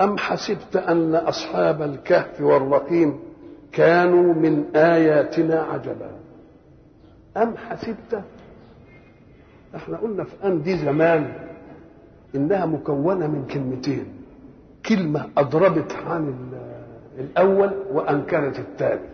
أم حسبت أن أصحاب الكهف والرقيم كانوا من آياتنا عجبا أم حسبت احنا قلنا في أن دي زمان إنها مكونة من كلمتين كلمة أضربت عن الأول وأنكرت الثاني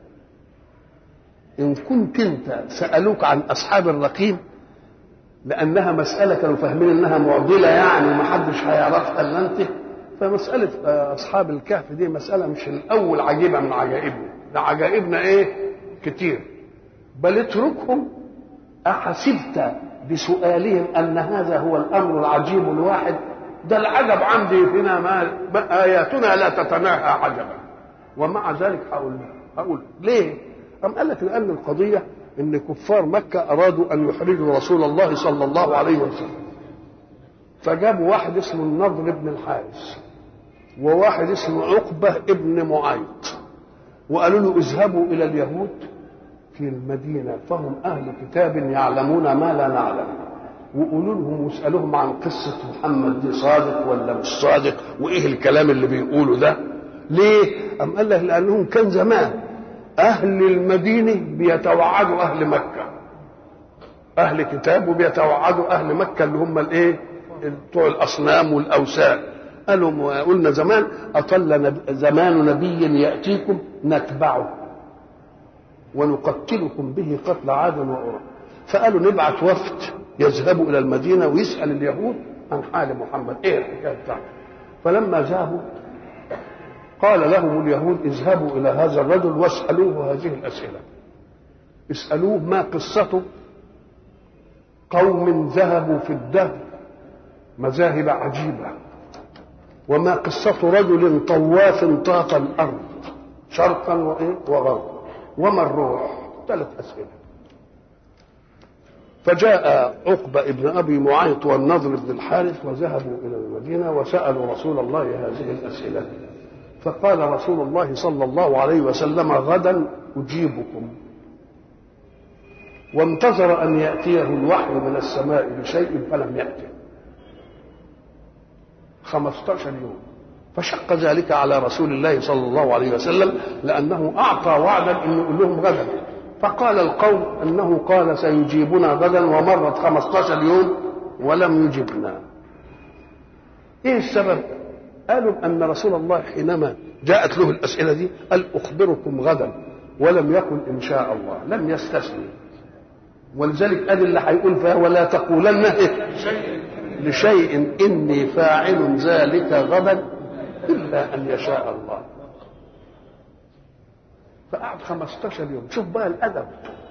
إن كنت أنت سألوك عن أصحاب الرقيم لأنها مسألة كانوا فاهمين إنها معضلة يعني ومحدش هيعرفها إلا أنت فمسألة أصحاب الكهف دي مسألة مش الأول عجيبة من عجائبنا ده عجائبنا إيه كتير بل اتركهم أحسبت بسؤالهم أن هذا هو الأمر العجيب الواحد ده العجب عندي فينا ما آياتنا لا تتناهى عجبا ومع ذلك هقول هقول ليه؟ أم قال لك لأن القضية إن كفار مكة أرادوا أن يحرجوا رسول الله صلى الله عليه وسلم فجابوا واحد اسمه النضر بن الحارث وواحد اسمه عقبة ابن معيط وقالوا له اذهبوا إلى اليهود في المدينة فهم أهل كتاب يعلمون ما لا نعلم وقولوا لهم واسألوهم عن قصة محمد دي صادق ولا مش صادق وإيه الكلام اللي بيقوله ده ليه؟ أم قال لك لأنهم كان زمان أهل المدينة بيتوعدوا أهل مكة أهل كتاب وبيتوعدوا أهل مكة اللي هم الإيه؟ بتوع الأصنام والأوثان قالوا قلنا زمان أطل نب... زمان نبي يأتيكم نتبعه ونقتلكم به قتل عاد وأرى فقالوا نبعث وفد يذهبوا إلى المدينة ويسأل اليهود عن حال محمد إيه الحكاية بتاعته فلما ذهبوا قال لهم اليهود اذهبوا إلى هذا الرجل واسألوه هذه الأسئلة اسألوه ما قصته قوم ذهبوا في الدهر مذاهب عجيبة وما قصة رجل طواف طاف الأرض شرقا وإيه وغربا وما الروح ثلاث أسئلة فجاء عقبة ابن أبي معيط والنضر بن الحارث وذهبوا إلى المدينة وسألوا رسول الله هذه الأسئلة فقال رسول الله صلى الله عليه وسلم غدا أجيبكم وانتظر أن يأتيه الوحي من السماء بشيء فلم يأته 15 يوم فشق ذلك على رسول الله صلى الله عليه وسلم لأنه أعطى وعدا أن يقول لهم غدا فقال القوم أنه قال سيجيبنا غدا ومرت 15 يوم ولم يجبنا إيه السبب قالوا أن رسول الله حينما جاءت له الأسئلة دي قال أخبركم غدا ولم يقل إن شاء الله لم يستثني ولذلك قال اللي هيقول فيها ولا تقولن لشيء إني فاعل ذلك غدا إلا أن يشاء الله فقعد 15 يوم شوف بقى الأدب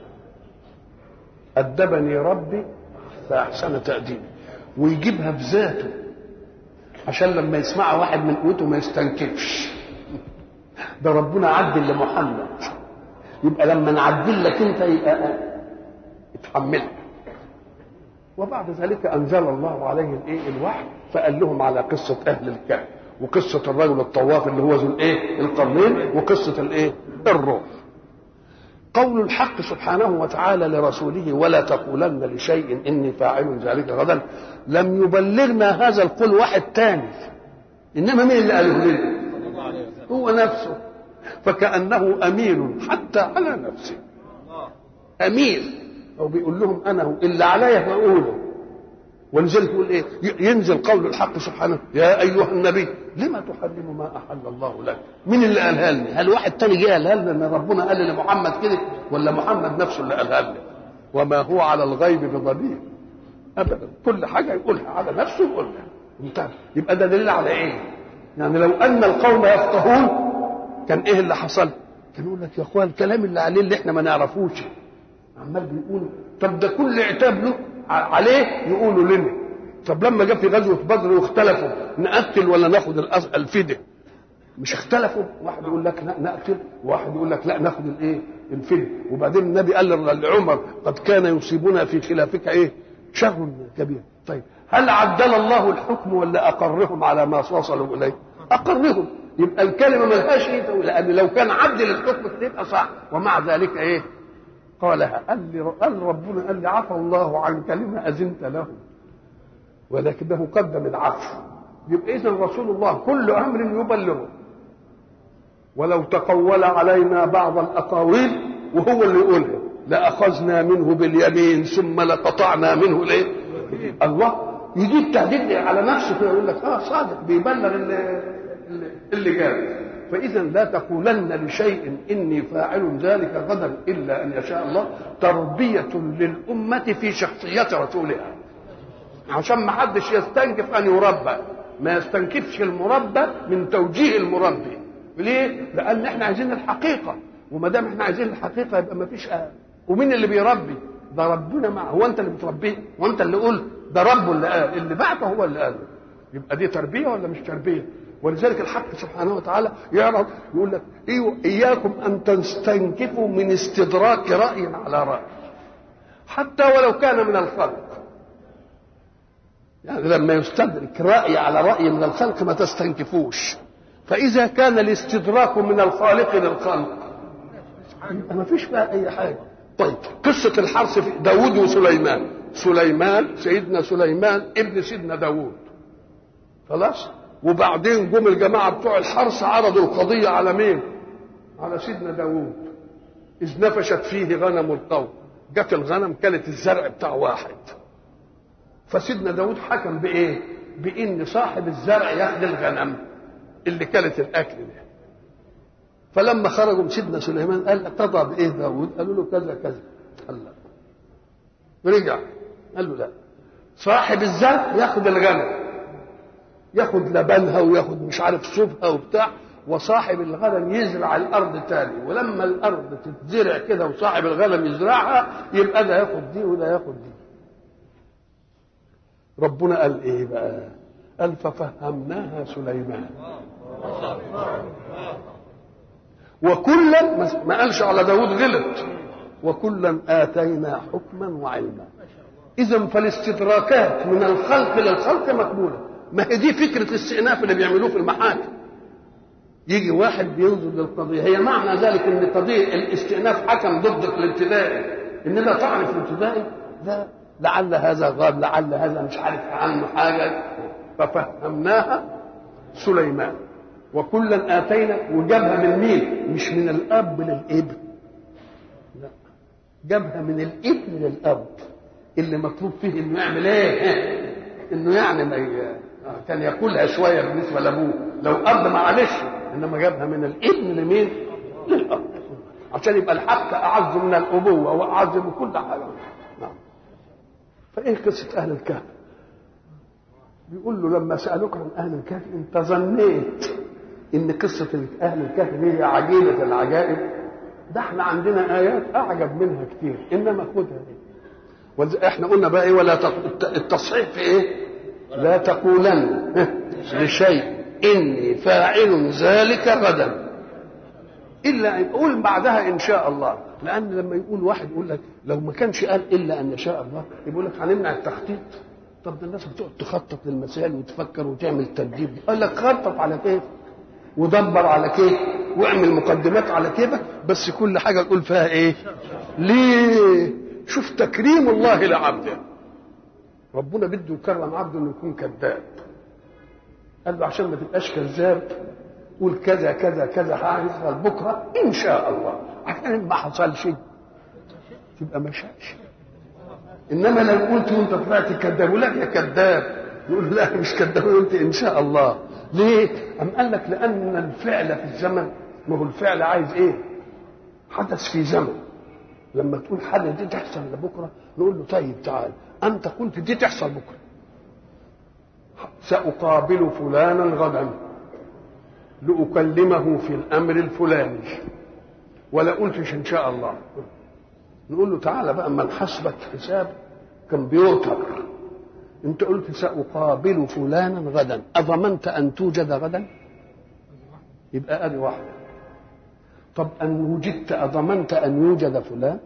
أدبني ربي فأحسن تأديبي ويجيبها بذاته عشان لما يسمعها واحد من قوته ما يستنكفش ده ربنا عدل لمحمد يبقى لما نعدل لك انت يبقى اتحملها وبعد ذلك انزل الله عليه الايه الوحي فقال لهم على قصه اهل الكهف وقصه الرجل الطواف اللي هو ذو الايه القرنين وقصه الايه الروح قول الحق سبحانه وتعالى لرسوله ولا تقولن لشيء اني فاعل ذلك غدا لم يبلغنا هذا القول واحد تاني انما مين اللي قاله لنا هو نفسه فكانه امين حتى على نفسه امين او بيقول لهم انا هو اللي عليا فاقوله ولذلك يقول ايه ينزل قول الحق سبحانه يا ايها النبي لما تحرم ما احل الله لك مين اللي قالها لنا هل واحد تاني جه قالها لنا ان ربنا قال لمحمد كده ولا محمد نفسه اللي قالها لنا وما هو على الغيب بضبيب ابدا كل حاجه يقولها على نفسه يقولها انتهى يبقى ده دليل على ايه يعني لو ان القوم يفقهون كان ايه اللي حصل كان يقول لك يا اخوان الكلام اللي عليه اللي احنا ما نعرفوش عمال بيقول طب ده كل عتاب له عليه يقولوا لنا طب لما جه في غزوه بدر واختلفوا نقتل ولا ناخد الفديه مش اختلفوا واحد يقول لك لا نقتل وواحد يقول لك لا ناخد الايه الفديه وبعدين النبي قال لعمر قد كان يصيبنا في خلافك ايه شر كبير طيب هل عدل الله الحكم ولا اقرهم على ما وصلوا اليه اقرهم يبقى الكلمه ما لهاش ايه لان لو كان عدل الحكم يبقى صح ومع ذلك ايه قالها قال لي قال ربنا قال لي عفى الله عنك لما اذنت له ولكنه قدم العفو يبقى اذا رسول الله كل امر يبلغه ولو تقول علينا بعض الاقاويل وهو اللي يقولها لاخذنا منه باليمين ثم لقطعنا منه الايه الله يجيب تهديد على نفسه كده يقول لك اه صادق بيبلغ اللي, اللي جاب فاذا لا تقولن لشيء اني فاعل ذلك غدا الا ان يشاء الله تربيه للامه في شخصيه رسولها عشان ما حدش يستنكف ان يربى ما يستنكفش المربى من توجيه المربي ليه؟ لان احنا عايزين الحقيقه وما دام احنا عايزين الحقيقه يبقى ما فيش آه. ومين اللي بيربي؟ ده ربنا معه هو انت اللي بتربيه هو انت اللي قلت ده ربه اللي قال اللي بعته هو اللي قاله يبقى دي تربيه ولا مش تربيه؟ ولذلك الحق سبحانه وتعالى يعرض يقول لك إيوه إياكم أن تستنكفوا من استدراك رأي على رأي حتى ولو كان من الخلق يعني لما يستدرك رأي على رأي من الخلق ما تستنكفوش فإذا كان الاستدراك من الخالق للخلق ما فيش بقى أي حاجة طيب قصة الحرث في داود وسليمان سليمان سيدنا سليمان ابن سيدنا داود خلاص وبعدين جم الجماعة بتوع الحرث عرضوا القضية على مين على سيدنا داود إذ نفشت فيه غنم القوم جت الغنم كلت الزرع بتاع واحد فسيدنا داود حكم بايه بان صاحب الزرع ياخد الغنم اللي كلت الاكل ده فلما خرجوا من سيدنا سليمان قال قضى بايه داود قالوا له كذا كذا قال لا رجع قال له لا صاحب الزرع ياخد الغنم ياخد لبنها وياخد مش عارف صوفها وبتاع وصاحب الغنم يزرع الارض تاني ولما الارض تتزرع كده وصاحب الغنم يزرعها يبقى ده ياخد دي وده ياخد دي ربنا قال ايه بقى قال ففهمناها سليمان وكلا ما قالش على داود غلط وكلا آتينا حكما وعلما إذا فالاستدراكات من الخلق للخلق مقبولة ما هي دي فكرة الاستئناف اللي بيعملوه في المحاكم يجي واحد بينظر للقضية هي معنى ذلك ان قضية الاستئناف حكم ضدك الابتدائي انما تعرف الابتدائي لا لعل هذا غاب لعل هذا مش عارف عنه حاجة ففهمناها سليمان وكلا آتينا وجابها من مين مش من الأب للابن لا جابها من الابن للأب اللي مطلوب فيه انه يعمل ايه انه يعني ما ي... كان ياكلها شويه بالنسبه لابوه لو اب معلش انما جابها من الابن لمين للاب عشان يبقى الحق اعز من الابوه واعز من كل حاجه نعم فايه قصه اهل الكهف بيقول له لما سالوك عن اهل الكهف انت ظنيت ان قصه اهل الكهف هي عجيبه العجائب ده احنا عندنا ايات اعجب منها كتير انما خدها دي احنا قلنا بقى ايه ولا التصحيح في ايه لا تقولن لشيء اني فاعل ذلك غدا الا ان قول بعدها ان شاء الله لان لما يقول واحد يقول لك لو ما كانش قال الا ان يشاء الله يقول لك هنمنع التخطيط طب ده الناس بتقعد تخطط للمسائل وتفكر وتعمل ترتيب قال لك خطط على كيف ودبر على كيف واعمل مقدمات على كيفك بس كل حاجه تقول فيها ايه ليه شوف تكريم الله لعبده ربنا بده يكرم عبده انه يكون كذاب قال له عشان ما تبقاش كذاب قول كذا كذا كذا هيحصل بكره ان شاء الله عشان ما حصلش تبقى ما شاءش انما لو قلت وانت طلعت كذاب لا يا كذاب يقول لا مش كذاب قلت ان شاء الله ليه؟ أم قال لك لأن الفعل في الزمن ما هو الفعل عايز إيه؟ حدث في زمن لما تقول حاجة دي تحصل لبكرة نقول له طيب تعال أنت قلت دي تحصل بكرة سأقابل فلانا غدا لأكلمه في الأمر الفلاني ولا قلتش إن شاء الله نقول له تعالى بقى أما نحاسبك حساب كمبيوتر انت قلت سأقابل فلانا غدا أضمنت أن توجد غدا يبقى أدي واحدة طب أن وجدت أضمنت أن يوجد فلان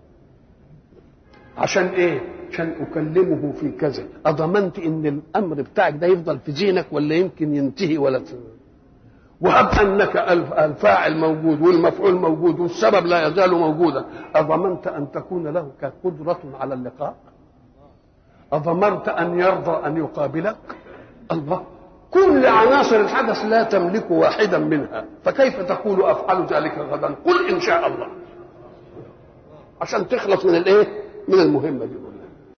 عشان إيه عشان أكلمه في كذا أضمنت إن الأمر بتاعك ده يفضل في ذهنك ولا يمكن ينتهي ولا وهب أنك الفاعل موجود والمفعول موجود والسبب لا يزال موجودا أضمنت أن تكون له كقدرة على اللقاء أضمرت أن يرضى أن يقابلك الله كل عناصر الحدث لا تملك واحدا منها فكيف تقول افعل ذلك غدا قل ان شاء الله عشان تخلص من الايه من المهمه دي